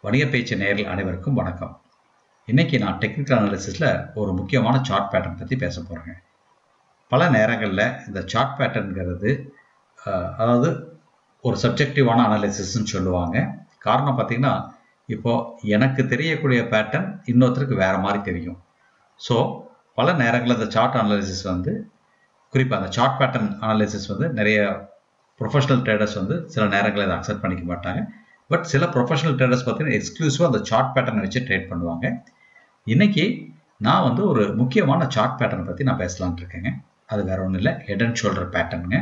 வணிக பேச்சு நேயர்கள் அனைவருக்கும் வணக்கம் இன்னைக்கு நான் டெக்னிக்கல் அனாலிசிஸில் ஒரு முக்கியமான சார்ட் பேட்டர்ன் பற்றி பேச போகிறேங்க பல நேரங்களில் இந்த சார்ட் பேட்டர்ன்கிறது அதாவது ஒரு சப்ஜெக்டிவான அனாலிசிஸ்ன்னு சொல்லுவாங்க காரணம் பார்த்தீங்கன்னா இப்போது எனக்கு தெரியக்கூடிய பேட்டர்ன் இன்னொருத்தருக்கு வேறு மாதிரி தெரியும் ஸோ பல நேரங்களில் இந்த சார்ட் அனாலிசிஸ் வந்து குறிப்பாக அந்த சார்ட் பேட்டர்ன் அனாலிசிஸ் வந்து நிறைய ப்ரொஃபஷனல் ட்ரேடர்ஸ் வந்து சில நேரங்களில் இதை அக்செப்ட் பண்ணிக்க மாட்டாங்க பட் சில ப்ரொஃபஷனல் ட்ரேடர்ஸ் பார்த்தீங்கன்னா எக்ஸ்க்ளூசிவாக அந்த சார்ட் பேட்டர்னை வச்சு ட்ரேட் பண்ணுவாங்க இன்னைக்கு நான் வந்து ஒரு முக்கியமான சார்ட் பேட்டர்னை பற்றி நான் பேசலாம்னு இருக்கேங்க அது வேற ஒன்றும் இல்லை ஹெட் அண்ட் ஷோல்டர் பேட்டர்னுங்க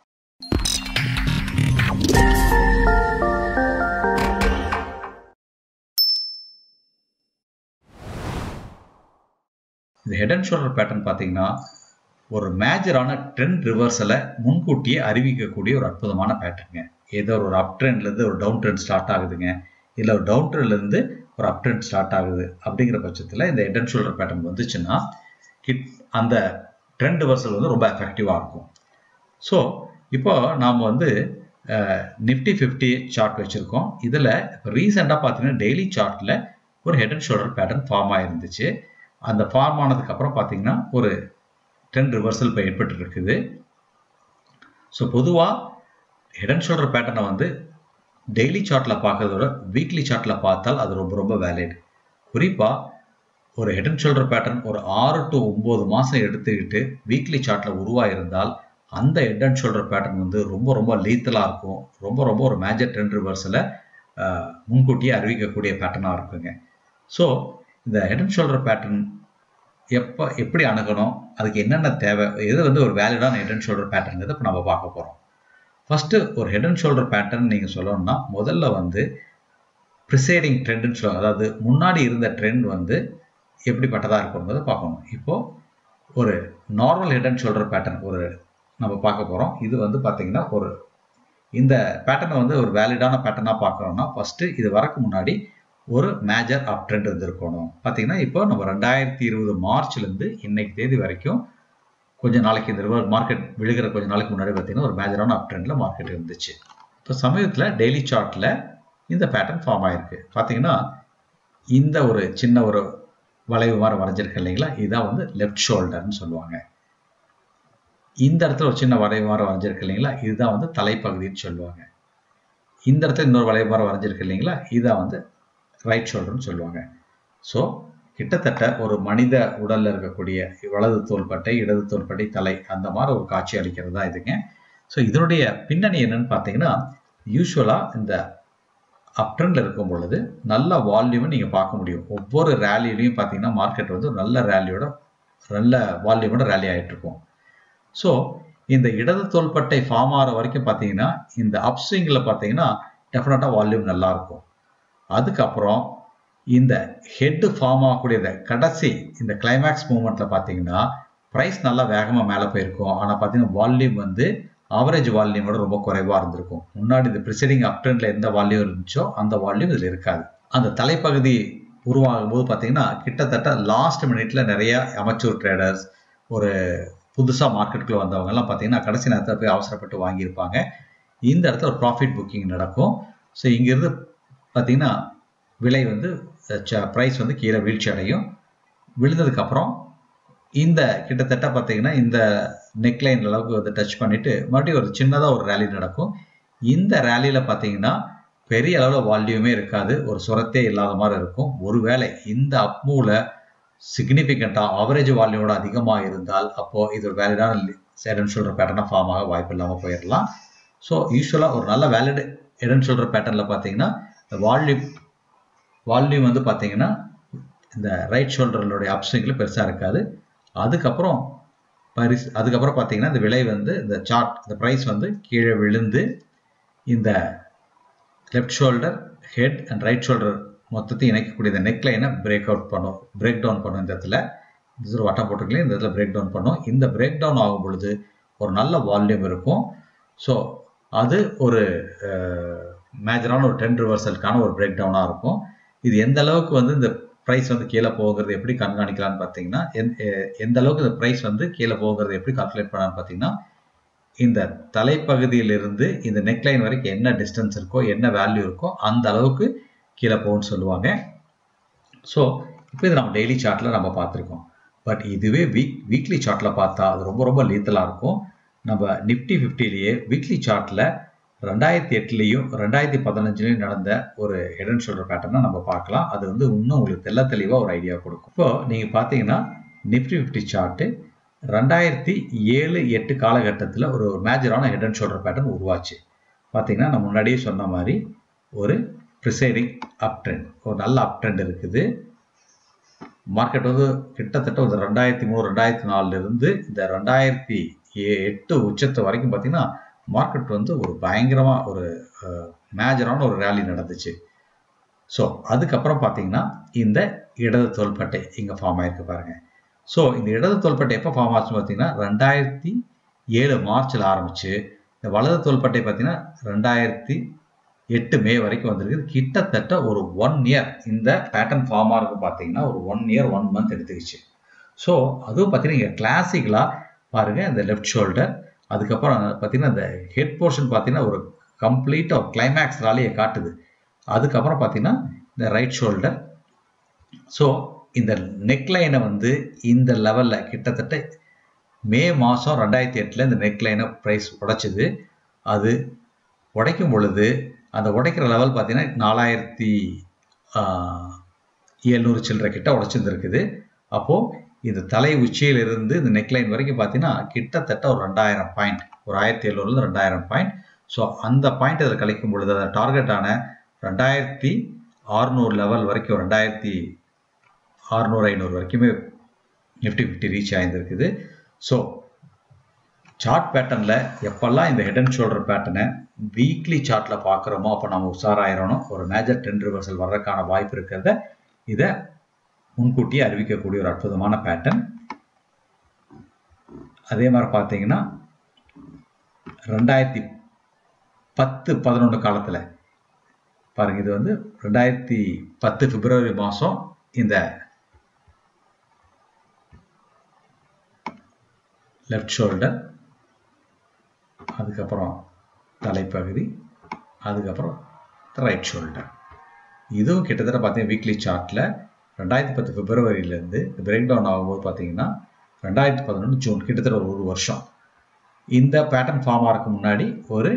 இந்த ஹெட் அண்ட் ஷோல்டர் பேட்டர்ன் பார்த்தீங்கன்னா ஒரு மேஜரான ட்ரெண்ட் ரிவர்சலை முன்கூட்டியே அறிவிக்கக்கூடிய ஒரு அற்புதமான பேட்டர்னுங்க ஏதோ ஒரு அப் ட்ரெண்ட்லேருந்து ஒரு டவுன் ட்ரெண்ட் ஸ்டார்ட் ஆகுதுங்க இல்லை ஒரு டவுன் ட்ரெண்ட்லேருந்து ஒரு அப் ட்ரெண்ட் ஸ்டார்ட் ஆகுது அப்படிங்கிற பட்சத்தில் இந்த ஹெட் அண்ட் ஷோல்டர் பேட்டர்ன் வந்துச்சுன்னா கிட் அந்த ட்ரெண்ட் ரிவர்சல் வந்து ரொம்ப எஃபெக்டிவாக இருக்கும் ஸோ இப்போ நாம் வந்து நிஃப்டி ஃபிஃப்டி சார்ட் வச்சுருக்கோம் இதில் ரீசெண்டாக பார்த்தீங்கன்னா டெய்லி சார்ட்டில் ஒரு head and shoulder pattern form ஆயிருந்துச்சு அந்த ஃபார்ம் ஆனதுக்கப்புறம் பார்த்தீங்கன்னா ஒரு ட்ரெண்ட் ரிவர்சல் இப்போ ஏற்பட்டு இருக்குது ஸோ பொதுவாக ஹெட் அண்ட் ஷோல்டர் பேட்டர்னை வந்து டெய்லி சார்ட்டில் பார்க்கறதோட வீக்லி சார்ட்டில் பார்த்தால் அது ரொம்ப ரொம்ப வேலிட் குறிப்பாக ஒரு ஹெட் அண்ட் ஷோல்டர் பேட்டர்ன் ஒரு ஆறு டு ஒம்பது மாதம் எடுத்துக்கிட்டு வீக்லி சார்ட்டில் உருவாயிருந்தால் அந்த ஹெட் அண்ட் ஷோல்டர் பேட்டர்ன் வந்து ரொம்ப ரொம்ப லீத்தலாக இருக்கும் ரொம்ப ரொம்ப ஒரு மேஜர் ட்ரெண்ட் ரிவர்ஸில் முன்கூட்டியே அறிவிக்கக்கூடிய பேட்டர்னாக இருக்குங்க ஸோ இந்த ஹெட் அண்ட் ஷோல்டர் பேட்டர்ன் எப்போ எப்படி அணுகணும் அதுக்கு என்னென்ன தேவை எது வந்து ஒரு வேலிடான ஹெட் அண்ட் ஷோல்டர் பேட்டர்ங்கிறத இப்போ நம்ம பார்க்க போகிறோம் ஃபஸ்ட்டு ஒரு ஹெட் அண்ட் ஷோல்டர் பேட்டர்ன் நீங்கள் சொல்லணும்னா முதல்ல வந்து ப்ரிசைடிங் ட்ரெண்டுன்னு சொல்லுவாங்க அதாவது முன்னாடி இருந்த ட்ரெண்ட் வந்து எப்படிப்பட்டதாக இருக்குங்கிறத பார்க்கணும் இப்போது ஒரு normal head and shoulder pattern ஒரு நம்ம பார்க்க போகிறோம் இது வந்து பார்த்திங்கன்னா ஒரு இந்த பேட்டர்னை வந்து ஒரு வேலிடான பேட்டர்னாக பார்க்குறோம்னா ஃபஸ்ட்டு இது வரக்கு முன்னாடி ஒரு மேஜர் அப் ட்ரெண்ட் இருந்திருக்கணும் பார்த்தீங்கன்னா இப்போ நம்ம ரெண்டாயிரத்தி இருபது மார்ச்லேருந்து இன்னைக்கு தேதி வரைக்கும் கொஞ்சம் நாளைக்கு இந்த ரிவர் மார்க்கெட் விழுகிற கொஞ்சம் நாளைக்கு முன்னாடி பார்த்தீங்கன்னா ஒரு மேஜரான அப் ட்ரெண்டில் மார்க்கெட் இருந்துச்சு இப்போ சமயத்தில் டெய்லி சார்ட்டில் இந்த பேட்டர்ன் ஃபார்ம் ஆயிருக்கு பார்த்தீங்கன்னா இந்த ஒரு சின்ன ஒரு வளைவு மாதிரி வரைஞ்சிருக்கு இல்லைங்களா இதான் வந்து லெஃப்ட் ஷோல்டர்னு சொல்லுவாங்க இந்த இடத்துல ஒரு சின்ன வளைவு மாதிரி வரைஞ்சிருக்கு இல்லைங்களா இதுதான் வந்து தலைப்பகுதின்னு சொல்லுவாங்க இந்த இடத்துல இன்னொரு வளைவு மாதிரி வரைஞ்சிருக்கு இல்லைங்களா இதான் வந்து ரைட் ஷோல்டர்னு சொல்லுவாங்க ஸோ கிட்டத்தட்ட ஒரு மனித உடலில் இருக்கக்கூடிய வலது தோள்பட்டை இடது தோள்பட்டை தலை அந்த மாதிரி ஒரு காட்சி அளிக்கிறது தான் இதுங்க ஸோ இதனுடைய பின்னணி என்னன்னு பார்த்தீங்கன்னா யூஸ்வலாக இந்த அப்ட்ரெண்டில் இருக்கும் பொழுது நல்ல வால்யூமை நீங்கள் பார்க்க முடியும் ஒவ்வொரு ரேலிலையும் பார்த்தீங்கன்னா மார்க்கெட் வந்து ஒரு நல்ல ரேலியோட நல்ல வால்யூமோட ரேலி ஆகிட்டு இருக்கும் ஸோ இந்த இடது தோள்பட்டை ஃபார்ம் ஆகிற வரைக்கும் பார்த்தீங்கன்னா இந்த அப்ஸ்விங்கில் பார்த்தீங்கன்னா டெஃபினட்டாக வால்யூம் நல்லா இருக்கும் அதுக்கப்புறம் இந்த ஹெட்டு ஃபார்ம் ஆகக்கூடிய கடைசி இந்த கிளைமேக்ஸ் மூமெண்ட்டில் பார்த்தீங்கன்னா ப்ரைஸ் நல்லா வேகமாக மேலே போயிருக்கும் ஆனால் பார்த்தீங்கன்னா வால்யூம் வந்து ஆவரேஜ் வால்யூமோட ரொம்ப குறைவாக இருந்திருக்கும் முன்னாடி இந்த ப்ரிசைடிங் அப்டர்னில் எந்த வால்யூம் இருந்துச்சோ அந்த வால்யூம் இதில் இருக்காது அந்த தலைப்பகுதி உருவாகும் போது பார்த்தீங்கன்னா கிட்டத்தட்ட லாஸ்ட் மினிட்ல நிறைய அமைச்சூர் ட்ரேடர்ஸ் ஒரு புதுசாக மார்க்கெட்டுக்குள்ளே வந்தவங்கலாம் பார்த்தீங்கன்னா கடைசி நேரத்தில் போய் அவசரப்பட்டு வாங்கியிருப்பாங்க இந்த இடத்துல ஒரு ப்ராஃபிட் புக்கிங் நடக்கும் ஸோ இங்கேருந்து பார்த்தீங்கன்னா விலை வந்து ப்ரைஸ் வந்து கீழே வீழ்ச்சி அடையும் விழுந்ததுக்கப்புறம் இந்த கிட்டத்தட்ட பார்த்தீங்கன்னா இந்த நெக்லைன் அளவுக்கு வந்து டச் பண்ணிவிட்டு மறுபடியும் ஒரு சின்னதாக ஒரு ரேலி நடக்கும் இந்த ரேலியில் பார்த்தீங்கன்னா பெரிய அளவில் வால்யூமே இருக்காது ஒரு சுரத்தே இல்லாத மாதிரி இருக்கும் ஒருவேளை இந்த அப்மூவில் சிக்னிஃபிகண்ட்டாக ஆவரேஜ் வால்யூமோட அதிகமாக இருந்தால் அப்போது இது ஒரு வேலிடான ஹெட் ஷோல்டர் பேட்டர்னாக ஃபார்ம் ஆக வாய்ப்பு இல்லாமல் போயிடலாம் ஸோ யூஸ்வலாக ஒரு நல்ல வேலிட் ஹெட் ஷோல்டர் பேட்டர்னில் பார்த்தீங்கன்னா இந்த வால்யூம் வால்யூம் வந்து பார்த்தீங்கன்னா இந்த ரைட் ஷோல்டர்களுடைய அப்ஸ்விங்கில் பெருசாக இருக்காது அதுக்கப்புறம் பரிஸ் அதுக்கப்புறம் பார்த்தீங்கன்னா இந்த விலை வந்து இந்த சார்ட் இந்த ப்ரைஸ் வந்து கீழே விழுந்து இந்த left shoulder head and right shoulder மொத்தத்தையும் இணைக்கக்கூடிய இந்த நெக் லைனை பிரேக் அவுட் பண்ணும் பிரேக் டவுன் பண்ணும் இந்த இடத்துல இந்த ஒரு வட்டம் போட்டுக்கலாம் இந்த இடத்துல பிரேக் டவுன் பண்ணும் இந்த பிரேக் டவுன் ஆகும் பொழுது ஒரு நல்ல வால்யூம் இருக்கும் ஸோ அது ஒரு மேஜரான ஒரு டென் ரிவர்சலுக்கான ஒரு பிரேக் டவுனாக இருக்கும் இது எந்த அளவுக்கு வந்து இந்த ப்ரைஸ் வந்து கீழே போகிறது எப்படி கண்காணிக்கலாம்னு பார்த்தீங்கன்னா எந்த அளவுக்கு இந்த ப்ரைஸ் வந்து கீழே போகிறது எப்படி கால்குலேட் பண்ணலான்னு பார்த்தீங்கன்னா இந்த தலைப்பகுதியிலிருந்து இந்த நெக்லைன் வரைக்கும் என்ன டிஸ்டன்ஸ் இருக்கோ என்ன வேல்யூ இருக்கோ அந்த அளவுக்கு கீழே போகும்னு சொல்லுவாங்க ஸோ இப்போ இது நம்ம டெய்லி சார்ட்டில் நம்ம பார்த்துருக்கோம் பட் இதுவே வீக் வீக்லி சார்ட்டில் பார்த்தா அது ரொம்ப ரொம்ப லீத்தலாக இருக்கும் நம்ம நிஃப்டி ஃபிஃப்டிலேயே வீக்லி சார்ட்டில் ரெண்டாயிரத்தி எட்டுலேயும் ரெண்டாயிரத்தி பதினஞ்சுலேயும் நடந்த ஒரு ஹெட் அண்ட் ஷோல்டர் பேட்டர்னை நம்ம பார்க்கலாம் அது வந்து இன்னும் உங்களுக்கு தெல்ல தெளிவாக ஒரு ஐடியா கொடுக்கும் இப்போ நீங்கள் பார்த்தீங்கன்னா நிஃப்டி ஃபிஃப்டி சார்ட்டு ரெண்டாயிரத்தி ஏழு எட்டு காலகட்டத்தில் ஒரு மேஜரான ஹெட் அண்ட் ஷோல்டர் பேட்டர்ன் உருவாச்சு பார்த்தீங்கன்னா நான் முன்னாடியே சொன்ன மாதிரி ஒரு ப்ரிசைடிங் அப் ட்ரெண்ட் ஒரு நல்ல அப் ட்ரெண்ட் இருக்குது மார்க்கெட் வந்து கிட்டத்தட்ட ஒரு ரெண்டாயிரத்தி மூணு ரெண்டாயிரத்தி நாலுலேருந்து இந்த ரெண்டாயிரத்தி எட்டு உச்சத்தை வரைக்கும் பார்த்தீங்கன்னா மார்க்கெட் வந்து ஒரு பயங்கரமாக ஒரு மேஜரான ஒரு ரேலி நடந்துச்சு ஸோ அதுக்கப்புறம் பார்த்தீங்கன்னா இந்த இடது தோள்பட்டை இங்கே ஃபார்ம் ஆயிருக்கு பாருங்க ஸோ இந்த இடது தோள்பட்டை எப்போ ஃபார்ம் ஆச்சுன்னு பார்த்தீங்கன்னா ரெண்டாயிரத்தி ஏழு மார்ச்சில் ஆரம்பிச்சு இந்த வலது தோள்பட்டை பார்த்தீங்கன்னா ரெண்டாயிரத்தி எட்டு மே வரைக்கும் வந்திருக்கு கிட்டத்தட்ட ஒரு ஒன் இயர் இந்த பேட்டர்ன் ஃபார்ம் ஆகிறது பார்த்தீங்கன்னா ஒரு ஒன் இயர் ஒன் மந்த் எடுத்துக்கிச்சு ஸோ அதுவும் பார்த்தீங்கன்னா இங்கே கிளாசிக்கலாக பாருங்கள் இந்த லெஃப்ட் ஷோல்டர் அதுக்கப்புறம் பார்த்தீங்கன்னா இந்த ஹெட் போர்ஷன் பார்த்தீங்கன்னா ஒரு கம்ப்ளீட்டாக ஒரு கிளைமேக்ஸ் ராலியை காட்டுது அதுக்கப்புறம் பார்த்தீங்கன்னா இந்த ரைட் ஷோல்டர் ஸோ இந்த நெக்லைனை வந்து இந்த லெவலில் கிட்டத்தட்ட மே மாதம் ரெண்டாயிரத்தி எட்டில் இந்த நெக்லைனை ப்ரைஸ் உடைச்சிது அது உடைக்கும் பொழுது அந்த உடைக்கிற லெவல் பார்த்தீங்கன்னா நாலாயிரத்தி எழுநூறு சில்லரை கிட்ட உடைச்சிருந்துருக்குது அப்போது இந்த தலை உச்சியிலிருந்து இந்த நெக்லைன் வரைக்கும் பார்த்தீங்கன்னா கிட்டத்தட்ட ஒரு ரெண்டாயிரம் பாயிண்ட் ஒரு ஆயிரத்தி எழுநூறுலேருந்து ரெண்டாயிரம் பாயிண்ட் ஸோ அந்த பாயிண்ட் இதில் கழிக்கும் பொழுது அந்த டார்கெட்டான ரெண்டாயிரத்தி ஆறுநூறு லெவல் வரைக்கும் ரெண்டாயிரத்தி ஆறுநூறு ஐநூறு வரைக்குமே நிஃப்டி ஃபிஃப்டி ரீச் ஆகியிருக்குது ஸோ சார்ட் பேட்டர்னில் எப்பெல்லாம் இந்த ஹெட் அண்ட் ஷோல்டர் பேட்டர்னை வீக்லி சார்ட்டில் பார்க்குறோமோ அப்போ நம்ம உஷாராயிரணும் ஒரு மேஜர் டென் ரிவர்சல் வர்றதுக்கான வாய்ப்பு இருக்கிறத இதை முன்கூட்டியே அறிவிக்கக்கூடிய ஒரு அற்புதமான பேட்டர்ன் அதே மாதிரி பார்த்தீங்கன்னா ரெண்டாயிரத்தி பத்து பதினொன்று காலத்தில் பாருங்க இது வந்து ரெண்டாயிரத்தி பத்து பிப்ரவரி மாதம் இந்த லெஃப்ட் ஷோல்டர் அதுக்கப்புறம் தலைப்பகுதி அதுக்கப்புறம் ரைட் ஷோல்டர் இதுவும் கிட்டத்தட்ட பார்த்தீங்கன்னா வீக்லி சார்ட்டில் ரெண்டாயிரத்தி பத்து பிப்ரவரியிலேருந்து பிரேக் டவுன் ஆகும்போது பார்த்தீங்கன்னா ரெண்டாயிரத்தி பதினொன்று ஜூன் கிட்டத்தட்ட ஒரு ஒரு வருஷம் இந்த பேட்டர்ன் ஃபார்ம் ஆகிறதுக்கு முன்னாடி ஒரு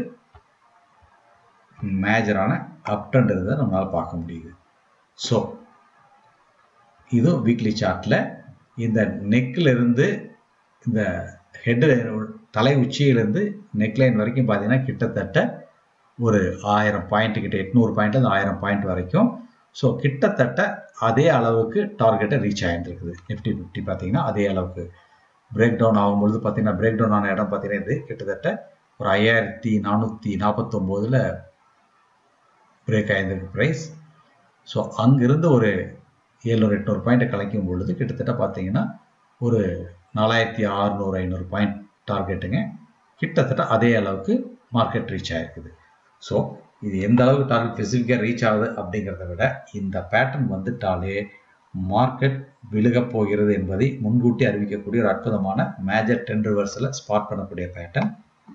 மேஜரான அப் ட்ரெண்ட் இருந்ததை நம்மளால் பார்க்க முடியுது ஸோ இதுவும் வீக்லி சார்ட்டில் இந்த நெக்கில் இருந்து இந்த ஹெட்டு தலை உச்சியிலேருந்து நெக்லைன் வரைக்கும் பார்த்தீங்கன்னா கிட்டத்தட்ட ஒரு ஆயிரம் பாயிண்ட் கிட்ட எட்நூறு பாயிண்ட்லேருந்து ஆயிரம் பாயிண்ட் வரைக்கும் ஸோ கிட்டத்தட்ட அதே அளவுக்கு டார்கெட்டை ரீச் ஆகிட்டுருக்குது நிஃப்டி ஃபிஃப்டி பார்த்தீங்கன்னா அதே அளவுக்கு பிரேக் டவுன் ஆகும்பொழுது பார்த்தீங்கன்னா பிரேக் டவுன் ஆன இடம் பார்த்தீங்கன்னா இது கிட்டத்தட்ட ஒரு ஐயாயிரத்தி நானூற்றி நாற்பத்தொம்போதில் பிரேக் ஆகியிருந்திருக்கு ப்ரைஸ் ஸோ அங்கிருந்து ஒரு ஏழ்நூறு எட்நூறு பாயிண்ட்டை கலைக்கும் பொழுது கிட்டத்தட்ட பார்த்தீங்கன்னா ஒரு நாலாயிரத்தி அறுநூறு ஐநூறு பாயிண்ட் டார்கெட்டுங்க கிட்டத்தட்ட அதே அளவுக்கு மார்க்கெட் ரீச் ஆகிருக்குது ஸோ இது எந்த அளவுக்கு டார்கெட் ஸ்பெசிஃபிக்காக ரீச் ஆகுது அப்படிங்கிறத விட இந்த பேட்டர்ன் வந்துட்டாலே மார்க்கெட் விழுகப் போகிறது என்பதை முன்கூட்டி அறிவிக்கக்கூடிய ஒரு அற்புதமான மேஜர் டென் ரிவர்ஸில் ஸ்பாட் பண்ணக்கூடிய பேட்டர்ன்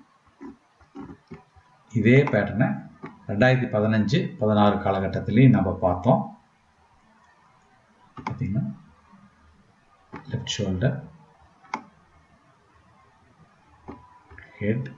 இதே பேட்டர்னை ரெண்டாயிரத்தி பதினஞ்சு பதினாறு காலகட்டத்திலையும் நம்ம பார்த்தோம் பார்த்தீங்கன்னா left shoulder head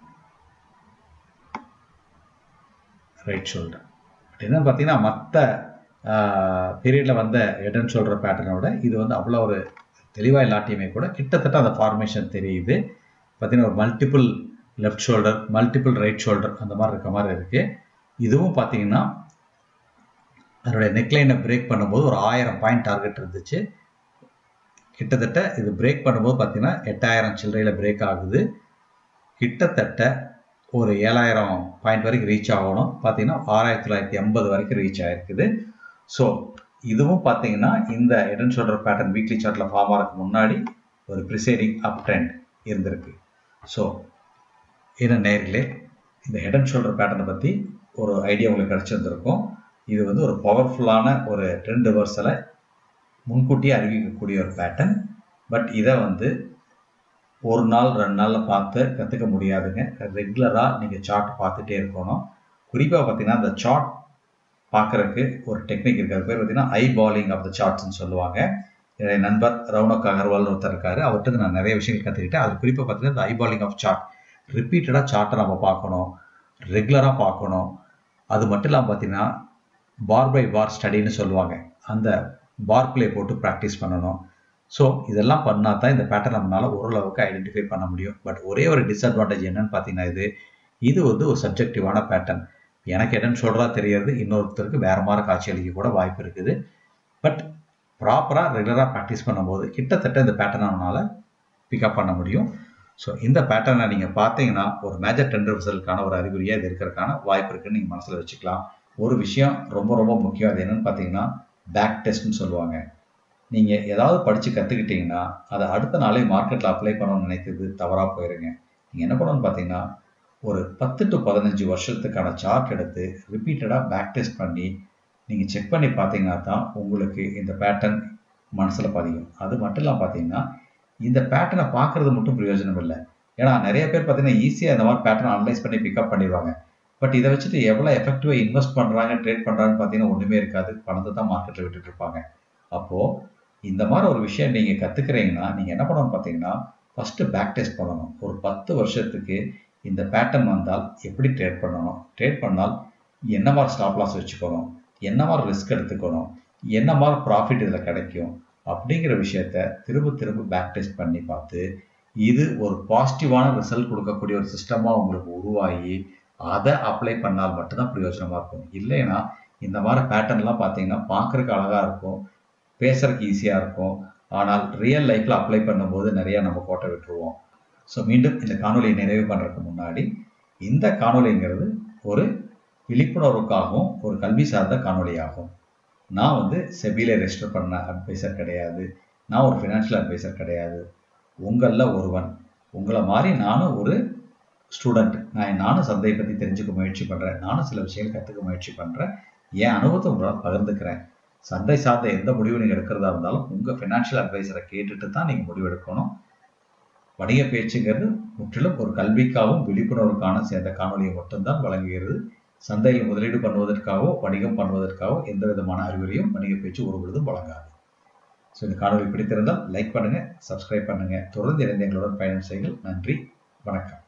right shoulder என்ன பார்த்தீங்கன்னா மற்ற பீரியடில் வந்த ஹெட் அண்ட் ஷோல்டர் பேட்டர்னோட இது வந்து அவ்வளோ ஒரு தெளிவாக இல்லாட்டியுமே கூட கிட்டத்தட்ட அந்த ஃபார்மேஷன் தெரியுது பார்த்தீங்கன்னா ஒரு multiple left shoulder multiple right shoulder அந்த மாதிரி இருக்க மாதிரி இருக்குது இதுவும் பார்த்தீங்கன்னா அதனுடைய நெக்லைனை பிரேக் பண்ணும்போது ஒரு ஆயிரம் பாயிண்ட் டார்கெட் இருந்துச்சு கிட்டத்தட்ட இது பிரேக் பண்ணும்போது பார்த்தீங்கன்னா எட்டாயிரம் சில்லறையில் பிரேக் ஆகுது கிட்டத்தட்ட ஒரு ஏழாயிரம் பாயிண்ட் வரைக்கும் ரீச் ஆகணும் பார்த்தீங்கன்னா ஆறாயிரத்தி தொள்ளாயிரத்தி எண்பது வரைக்கும் ரீச் ஆகிருக்குது ஸோ இதுவும் பார்த்தீங்கன்னா இந்த head and shoulder pattern weekly சார்ட்டில் ஃபார்ம் ஆகிறதுக்கு முன்னாடி ஒரு ப்ரிசைடிங் அப் ட்ரெண்ட் இருந்திருக்கு ஸோ என்ன நேர்களே இந்த ஹெட் அண்ட் ஷோல்டர் பேட்டர்னை பற்றி ஒரு ஐடியா உங்களுக்கு கிடச்சிருந்துருக்கும் இது வந்து ஒரு பவர்ஃபுல்லான ஒரு ட்ரெண்ட் ரிவர்சலை முன்கூட்டியே அறிவிக்கக்கூடிய ஒரு பேட்டர்ன் பட் இதை வந்து ஒரு நாள் ரெண்டு நாளில் பார்த்து கற்றுக்க முடியாதுங்க ரெகுலராக நீங்கள் சார்ட் பார்த்துட்டே இருக்கணும் குறிப்பாக பார்த்தீங்கன்னா இந்த சார்ட் பார்க்கறதுக்கு ஒரு டெக்னிக் இருக்கு அது பேர் பார்த்தீங்கன்னா ஐ பாலிங் ஆஃப் த சார்ட்ஸ்னு சொல்லுவாங்க என்னுடைய நண்பர் ரவுனக் அகர்வால் ஒருத்தர் இருக்காரு அவர்கிட்ட நான் நிறைய விஷயங்கள் கற்றுக்கிட்டேன் அது குறிப்பாக பார்த்தீங்கன்னா இந்த ஐ பாலிங் ஆஃப் சார்ட் ரிப்பீட்டடாக சார்ட்டை நம்ம பார்க்கணும் ரெகுலராக பார்க்கணும் அது மட்டும் இல்லாமல் பார்த்தீங்கன்னா பார் பை பார் ஸ்டடின்னு சொல்லுவாங்க அந்த பார் பிளே போட்டு ப்ராக்டிஸ் பண்ணணும் ஸோ இதெல்லாம் பண்ணால் தான் இந்த பேட்டர்ன் நம்மளால் ஓரளவுக்கு ஐடென்டிஃபை பண்ண முடியும் பட் ஒரே ஒரு டிஸ்அட்வான்டேஜ் என்னன்னு பார்த்தீங்கன்னா இது இது வந்து ஒரு சப்ஜெக்டிவான பேட்டர்ன் எனக்கு என்னன்னு சொல்கிறதா தெரியறது இன்னொருத்தருக்கு வேற மாதிரி காட்சி அளிக்க கூட வாய்ப்பு இருக்குது பட் ப்ராப்பராக ரெகுலராக ப்ராக்டிஸ் பண்ணும்போது கிட்டத்தட்ட இந்த பேட்டர்னை நம்மளால் பிக்கப் பண்ண முடியும் ஸோ இந்த பேட்டர்னை நீங்கள் பார்த்தீங்கன்னா ஒரு மேஜர் டெண்டர் ரிசல்ட்கான ஒரு அறிகுறியாக இது இருக்கிறதுக்கான வாய்ப்பு இருக்குன்னு நீங்கள் மனசில் வச்சுக்கலாம் ஒரு விஷயம் ரொம்ப ரொம்ப முக்கியம் அது என்னன்னு பார்த்தீங்கன்னா பேக் டெஸ்ட்னு சொல்லுவாங்க நீங்கள் ஏதாவது படித்து கற்றுக்கிட்டீங்கன்னா அதை அடுத்த நாளே மார்க்கெட்டில் அப்ளை பண்ணணும்னு நினைக்கிறது தவறாக போயிருங்க நீங்கள் என்ன பண்ணணும்னு பார்த்தீங்கன்னா ஒரு பத்து டு பதினஞ்சு வருஷத்துக்கான சார்ட் எடுத்து ரிப்பீட்டடாக பேக் டெஸ்ட் பண்ணி நீங்கள் செக் பண்ணி பார்த்தீங்கன்னா தான் உங்களுக்கு இந்த பேட்டர்ன் மனசில் பதியும் அது மட்டும் இல்லாமல் பார்த்தீங்கன்னா இந்த பேட்டர்னை பார்க்குறது மட்டும் பிரயோஜனம் இல்லை ஏன்னா நிறைய பேர் பார்த்தீங்கன்னா ஈஸியாக இந்த மாதிரி பேட்டர்ன் அனலைஸ் பண்ணி பிக்கப் பண்ணிடுவாங்க பட் இதை வச்சுட்டு எவ்வளோ எஃபெக்டிவாக இன்வெஸ்ட் பண்ணுறாங்க ட்ரேட் பண்ணுறாங்கன்னு பார்த்தீங்கன்னா ஒன்றுமே இருக்காது பணத்தை தான் மார்க்கெட்டில் விட்டுட்டு இருப்பாங்க அப்போது இந்த மாதிரி ஒரு விஷயம் நீங்கள் கற்றுக்கிறீங்கன்னா நீங்கள் என்ன பண்ணணும்னு பார்த்தீங்கன்னா ஃபஸ்ட்டு பேக் டெஸ்ட் பண்ணணும் ஒரு பத்து வருஷத்துக்கு இந்த பேட்டர்ன் வந்தால் எப்படி ட்ரேட் பண்ணணும் ட்ரேட் பண்ணால் என்ன மாதிரி ஸ்டாப் லாஸ் வச்சுக்கணும் என்ன மாதிரி ரிஸ்க் எடுத்துக்கணும் என்ன மாதிரி ப்ராஃபிட் இதில் கிடைக்கும் அப்படிங்கிற விஷயத்த திரும்ப திரும்ப பேக் டெஸ்ட் பண்ணி பார்த்து இது ஒரு பாசிட்டிவான ரிசல்ட் கொடுக்கக்கூடிய ஒரு சிஸ்டமாக உங்களுக்கு உருவாகி அதை அப்ளை பண்ணால் மட்டும்தான் பிரயோஜனமாக இருக்கும் இல்லைன்னா இந்த மாதிரி பேட்டர்ன்லாம் பார்த்தீங்கன்னா பார்க்குறக்கு அழகாக இருக்கும் பேசுறதுக்கு ஈஸியாக இருக்கும் ஆனால் ரியல் லைஃப்பில் அப்ளை பண்ணும்போது நிறைய நம்ம கோட்டை விட்டுருவோம் ஸோ மீண்டும் இந்த காணொலியை நிறைவு பண்ணுறதுக்கு முன்னாடி இந்த காணொலிங்கிறது ஒரு விழிப்புணர்வுக்காகவும் ஒரு கல்வி சார்ந்த காணொலியாகும் நான் வந்து செபியில் ரெஜிஸ்டர் பண்ண அட்வைசர் கிடையாது நான் ஒரு ஃபினான்ஷியல் அட்வைசர் கிடையாது உங்களில் ஒருவன் உங்களை மாதிரி நானும் ஒரு ஸ்டூடெண்ட் நான் நானும் சந்தையை பற்றி தெரிஞ்சுக்க முயற்சி பண்ணுறேன் நானும் சில விஷயங்கள் கற்றுக்க முயற்சி பண்ணுறேன் என் அனுபவத்தை உங்களால் பகிர்ந்துக்கிறேன் சந்தை சார்ந்த எந்த முடிவு நீங்கள் எடுக்கிறதா இருந்தாலும் உங்கள் ஃபினான்ஷியல் அட்வைசரை கேட்டுட்டு தான் நீங்கள் முடிவு எடுக்கணும் வணிக பேச்சுங்கிறது முற்றிலும் ஒரு கல்விக்காகவும் விழிப்புணர்வுக்கான சேர்ந்த காணொலியை மட்டும்தான் வழங்குகிறது சந்தையில் முதலீடு பண்ணுவதற்காகவோ வணிகம் பண்ணுவதற்காகவோ எந்த விதமான அறிவுரையும் வணிக பேச்சு ஒரு பொழுதும் வழங்காது ஸோ இந்த காணொலி பிடித்திருந்தால் லைக் பண்ணுங்கள் சப்ஸ்கிரைப் பண்ணுங்கள் தொடர்ந்து இணைந்து எங்களுடன் பயணம் செய்யுங்கள் நன்றி வணக்கம்